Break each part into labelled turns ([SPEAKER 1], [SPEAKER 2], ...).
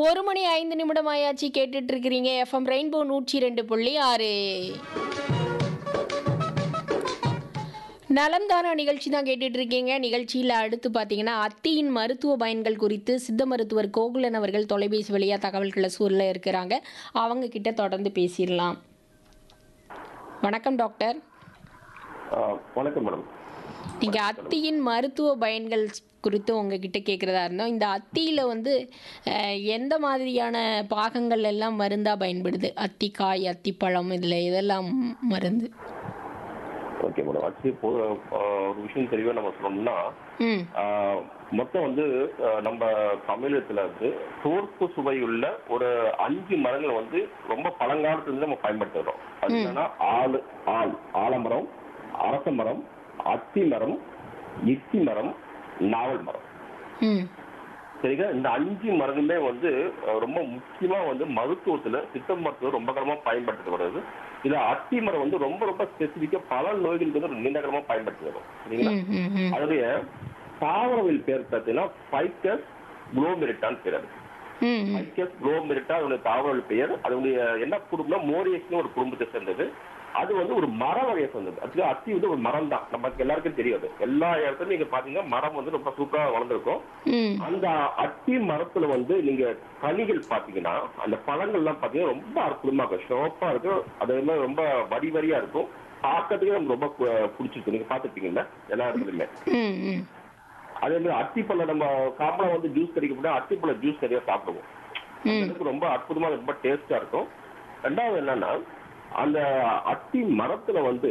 [SPEAKER 1] ஒரு மணி ஐந்து நிமிடம் ஆயாச்சு கேட்டுட்டு இருக்கிறீங்க எஃப்எம் ரெயின்போ நூற்றி ரெண்டு புள்ளி ஆறு நலம்தானா நிகழ்ச்சி தான் கேட்டுட்டு இருக்கீங்க நிகழ்ச்சியில் அடுத்து பார்த்தீங்கன்னா அத்தியின் மருத்துவ பயன்கள் குறித்து சித்த மருத்துவர் கோகுலன் அவர்கள் தொலைபேசி வழியாக தகவல்களை சூழல இருக்கிறாங்க அவங்க கிட்ட தொடர்ந்து பேசிடலாம் வணக்கம் டாக்டர்
[SPEAKER 2] ஆ, வணக்கம் மேடம்
[SPEAKER 1] நீங்கள் அத்தியின் மருத்துவ பயன்கள் குறித்து உங்ககிட்ட கேட்குறதா இருந்தோம் இந்த அத்தியில் வந்து அஹ், எந்த மாதிரியான பாகங்கள் எல்லாம் மருந்தாக பயன்படுது அத்திக்காய் அத்திப்பழம் இதில் இதெல்லாம் மருந்து
[SPEAKER 2] ஓகே மேடம் ஆக்சுவலி இப்போ ஆ, ஒரு விஷயம் தெளிவாக நம்ம சொல்லணும்னா
[SPEAKER 1] ம்
[SPEAKER 2] ஆ, மொத்தம் வந்து ஆ, நம்ம தமிழகத்துல வந்து தோற்பு சுவையுள்ள ஒரு அஞ்சு மரங்கள் வந்து ரொம்ப பழங்காலத்துல இருந்து நம்ம பயன்படுத்துகிறோம் அது என்னன்னா ஆளு ஆள் ஆலமரம் அரச மரம் அத்தி மரம் இத்தி மரம் நாவல் மரம்
[SPEAKER 1] ம்
[SPEAKER 2] சரிங்களா இந்த அஞ்சு மரங்களுமே வந்து அஹ், ரொம்ப முக்கியமா வந்து மருத்துவத்துல சித்த மருத்துவம் ரொம்ப காலமா பயன்படுத்தப்படுறது இதுல அத்தி மரம் வந்து ரொம்ப ரொம்ப ஸ்பெசிபிக்கா பல நோய்களுக்கு வந்து ஒரு நீண்ட காலமா பயன்படுத்துகிறோம் சரிங்களா
[SPEAKER 1] ம் ம் ம்
[SPEAKER 2] அதனுடைய தாவரவியல் பேர் பார்த்தீங்கன்னா ஃபைக்கஸ் குளோமெரிட்டான்னு பேர் அது
[SPEAKER 1] ம் ம்
[SPEAKER 2] ஃபைக்கஸ் குளோமெரிட்டா அதனுடைய தாவரவியல் பெயர் அதனுடைய என்ன குடும்பம்னா மோரியஸ்னு ஒரு குடும்பத்தை சேர்ந்தது அது வந்து ஒரு மர வகையை சேர்ந்தது ஆக்சுவலி அத்தி வந்து ஒரு மரம் தான் நமக்கு எல்லாருக்கும் தெரியாது எல்லா இடத்துலயும் நீங்க பாத்தீங்கன்னா மரம் வந்து ரொம்ப சூப்பரா வளர்ந்துருக்கும்
[SPEAKER 1] ம்
[SPEAKER 2] அந்த அத்தி மரத்துல வந்து நீங்க கனிகள் பாத்தீங்கன்னா அந்த பழங்கள்லாம் பாத்தீங்கன்னா ரொம்ப அற்புதமா இருக்கும் சிவப்பா இருக்கும் அதே மாதிரி ரொம்ப வரி வரியா இருக்கும் பார்க்கறதுக்கே நமக்கு ரொம்ப பு- பிடிச்சிருக்கு நீங்க பாத்துருப்பீங்கல்ல எல்லா இடத்துலயுமே
[SPEAKER 1] ம் ம்
[SPEAKER 2] அதே மாதிரி அத்திப்பழம் நம்ம காமலா வந்து ஜூஸ் கிடைக்க போனா அத்திப்பழம் ஜூஸ் நிறைய சாப்பிடுவோம் அந்த அளவுக்கு ரொம்ப அற்புதமா ரொம்ப டேஸ்டா இருக்கும் ரெண்டாவது என்னன்னா அந்த அத்தி மரத்துல வந்து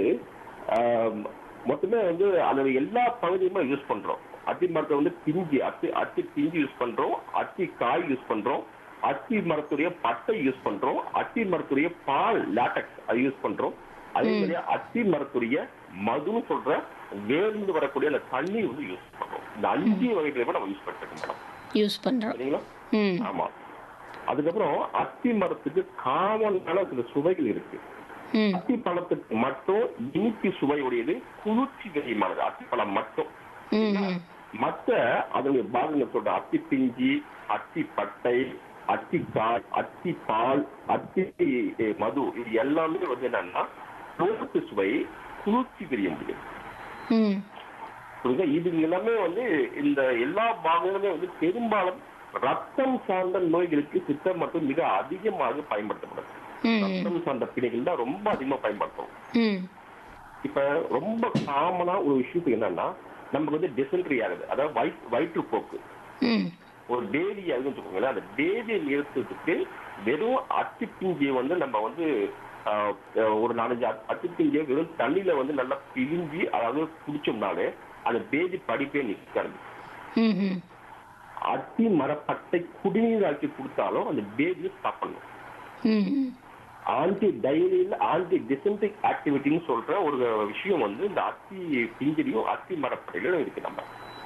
[SPEAKER 2] ஆஹ், மொத்தமே வந்து அதோட எல்லா பகுதியுமே யூஸ் பண்றோம் அத்தி மரத்தை வந்து பிஞ்சு அத்தி அத்தி பிஞ்சு யூஸ் பண்றோம் அத்தி காய் யூஸ் பண்றோம் அத்தி மரத்துடைய பட்டை யூஸ் பண்றோம் அத்தி மரத்துடைய பால் லாட்டக்ஸ் அது யூஸ் பண்றோம் அதே மாதிரி அத்தி மரத்துடைய மதுன்னு சொல்ற வேர்ந்து வரக்கூடிய அந்த தண்ணி வந்து யூஸ் பண்றோம் இந்த அஞ்சு வகைகளையுமே நம்ம யூஸ் பண்ணிட்டு இருக்கோம் மேடம்
[SPEAKER 1] யூஸ் பண்ணுறோம்
[SPEAKER 2] சரிங்களா
[SPEAKER 1] ம்
[SPEAKER 2] ஆமா அதுக்கப்புறம் அத்தி மரத்துக்கு காமனான சில சுவைகள் இருக்கு
[SPEAKER 1] ம்
[SPEAKER 2] அத்தி பழத்துக்கு மட்டும் இனிப்பு சுவையுடையது குளிர்ச்சி கரியமானது அத்தி பழம் மட்டும்
[SPEAKER 1] ம் ம்
[SPEAKER 2] மத்த அதனுடைய பாகங்கள் சொல்ற அத்தி பிஞ்சி அத்தி பட்டை அத்திக்காய் அத்தி பால் அத்தி eh, மது இது எல்லாமே வந்து என்னன்னா குளிர்ச்சி சுவை குளிர்ச்சி கரிய முடியும்
[SPEAKER 1] ம்
[SPEAKER 2] புரியுதா? இது எல்லாமே வந்து இந்த எல்லா பாகங்களுமே வந்து பெரும்பாலும் ரத்தம் சார்ந்த நோய்களுக்கு சித்த மருத்துவம் மிக அதிகமாக பயன்படுத்தப்படுது
[SPEAKER 1] ம்
[SPEAKER 2] ரத்தம் சார்ந்த பிணைகள் தான் ரொம்ப அதிகமா பயன்படுத்தும்
[SPEAKER 1] ம்
[SPEAKER 2] இப்ப ரொம்ப காமனா ஒரு விஷயத்துக்கு என்னன்னா நமக்கு வந்து டிசென்ட்ரி ஆகுது அதாவது வயிற்று வயிற்றுப்போக்கு
[SPEAKER 1] ம்
[SPEAKER 2] ஒரு டேரி ஆகுதுன்னு வச்சுக்கோங்களேன் அந்த டேரியை நிறுத்தத்துக்கு வெறும் அத்திப்பிஞ்சியை வந்து நம்ம வந்து ஆஹ், ஒரு நாலஞ்சு அத்- அத்திப்பிஞ்சியை வெறும் தண்ணியில வந்து நல்லா பிழிஞ்சி அதாவது குடிச்சோம்னாலே அந்த பேதி படிப்பே நிற்காது
[SPEAKER 1] ம் ம்
[SPEAKER 2] அத்தி மரப்பட்டை குடிநீராக்கி கொடுத்தாலும் அந்த பேதியை ஸ்டாப் பண்ணும்
[SPEAKER 1] ம் ம்
[SPEAKER 2] ஆன்டி டைரியல் ஆன்டி டிசென்ட்ரிக் ஆக்டிவிட்டின்னு சொல்ற ஒரு விஷயம் வந்து இந்த அத்தி பிஞ்சிலையும் அத்தி மரப்பட்டையிலும் இருக்கு நம்ம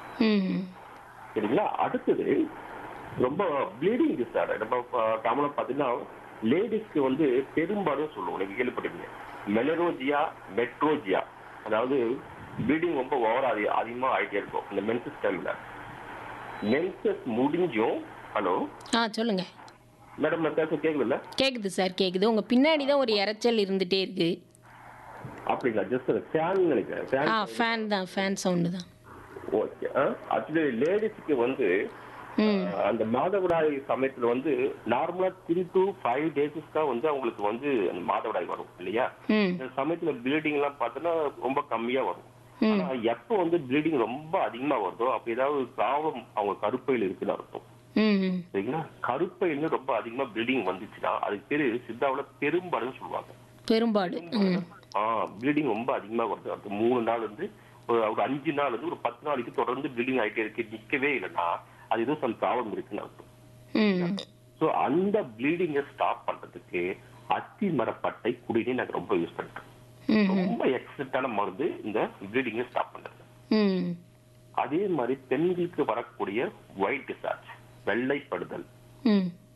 [SPEAKER 1] ம்
[SPEAKER 2] சரிங்களா அடுத்தது ரொம்ப ப்ளீடிங் டிசார்டர் நம்ம காமனா பார்த்தீங்கன்னா லேடிஸ்க்கு வந்து பெரும்பாலும் சொல்லுவோம் நீங்க கேள்விப்பட்டிருக்கீங்க மெலரோஜியா மெட்ரோஜியா அதாவது ப்ளீடிங் ரொம்ப ஓவர் அதி அதிகமா ஆகிட்டே இருக்கும் இந்த மென்சஸ் டைம்ல மென்சஸ் முடிஞ்சும் ஹலோ
[SPEAKER 1] ஆ சொல்லுங்கள்
[SPEAKER 2] மேடம் நான் பேச கேட்கல
[SPEAKER 1] கேட்குது சார் கேட்குது உங்கள் பின்னாடி தான் ஒரு இரைச்சல் இருந்துகிட்டே இருக்குது
[SPEAKER 2] அப்படிங்களா ஜஸ்ட் ஃபேன் நினைக்கிறேன் ஃபேன்
[SPEAKER 1] ஆ ஃபேன் தான் ஃபேன் சவுண்டு தான்
[SPEAKER 2] ஓகே ஆக்சுவலி லேடிஸ்க்கு வந்து
[SPEAKER 1] ம்
[SPEAKER 2] அஹ், அந்த மாதவிடாய் சமயத்துல வந்து நார்மலா த்ரீ டு ஃபைவ் டேஸஸ் தான் வந்து அவங்களுக்கு வந்து அந்த மாதவிடாய் வரும் இல்லையா
[SPEAKER 1] ம்
[SPEAKER 2] இந்த சமயத்துல ப்ளீடிங் எல்லாம் பார்த்தோன்னா ரொம்ப கம்மியா வரும்
[SPEAKER 1] ம்
[SPEAKER 2] ஆனா எப்போ வந்து ப்ளீடிங் ரொம்ப அதிகமா வருதோ அப்ப ஏதாவது ப்ராப்ளம் அவங்க கருப்பையில் இருக்குன்னு அர்த்தம்
[SPEAKER 1] ம் ம்
[SPEAKER 2] சரிங்களா கருப்பையில ரொம்ப அதிகமா ப்ளீடிங் வந்துச்சுன்னா அதுக்கு பேரு சித்தாவுல பெரும்பாடுன்னு சொல்லுவாங்க
[SPEAKER 1] பெரும்பாடு ம்
[SPEAKER 2] ஆ ப்ளீடிங் ரொம்ப அதிகமா வருது அது மூணு நாள் வந்து ஒரு ஒரு அஞ்சு நாள் வந்து ஒரு பத்து நாளைக்கு தொடர்ந்து ப்ளீடிங் ஆயிட்டே இருக்கு நிக்கவே இல்லைன்னா அது ஏதோ சம் ப்ராப்ளம் இருக்குன்னு அர்த்தம்
[SPEAKER 1] ம்
[SPEAKER 2] ஸோ அந்த ப்ளீடிங்கை ஸ்டாப் பண்றதுக்கு அத்தி மரப்பட்டை குடிநீர் நாங்க ரொம்ப யூஸ் பண்றோம்
[SPEAKER 1] ம்
[SPEAKER 2] ரொம்ப எக்ஸப்டான மருந்து இந்த ப்ளீடிங்கை ஸ்டாப் பண்றது
[SPEAKER 1] ம்
[SPEAKER 2] அதே மாதிரி பெண்களுக்கு வரக்கூடிய ஒயிட் டிசார்ஜ் வெள்ளைப்படுதல்
[SPEAKER 1] ம்